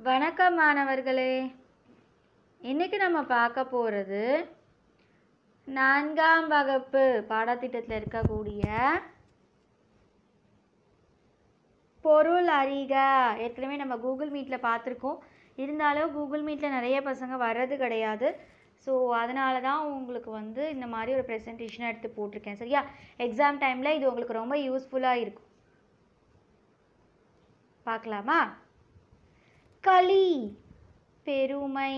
வணக்கம் மாணவர்களே இன்னைக்கு நம்ம பார்க்க போகிறது நான்காம் வகுப்பு பாடத்திட்டத்தில் இருக்கக்கூடிய பொருள் அறிக ஏற்கனவே நம்ம கூகுள் மீட்டில் பார்த்துருக்கோம் இருந்தாலும் கூகுள் மீட்டில் நிறைய பசங்க வர்றது கிடையாது ஸோ அதனால தான் உங்களுக்கு வந்து இந்த மாதிரி ஒரு ப்ரெசன்டேஷனை எடுத்து போட்டிருக்கேன் சரியா எக்ஸாம் டைமில் இது உங்களுக்கு ரொம்ப யூஸ்ஃபுல்லாக இருக்கும் பார்க்கலாமா களி பெருமை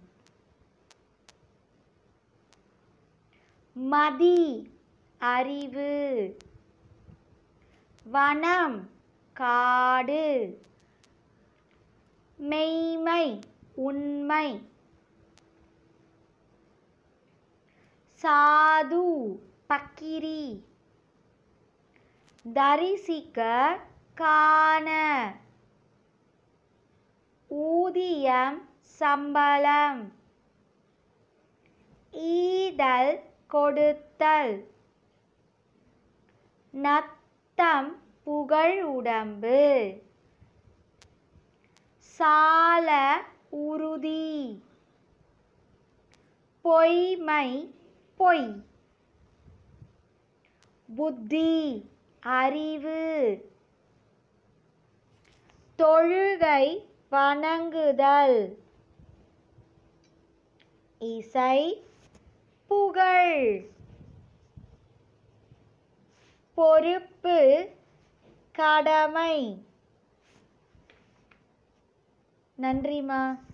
மதி அறிவு வனம் காடு மெய்மை உண்மை சாது பக்கிரி தரிசிக்க காண ஊதியம் சம்பளம் ஈதல் கொடுத்தல் நத்தம் புகழ் உடம்பு சால உறுதி பொய்மை பொய் புத்தி அறிவு தொழுகை வணங்குதல் இசை புகழ் பொறுப்பு கடமை நன்றிமா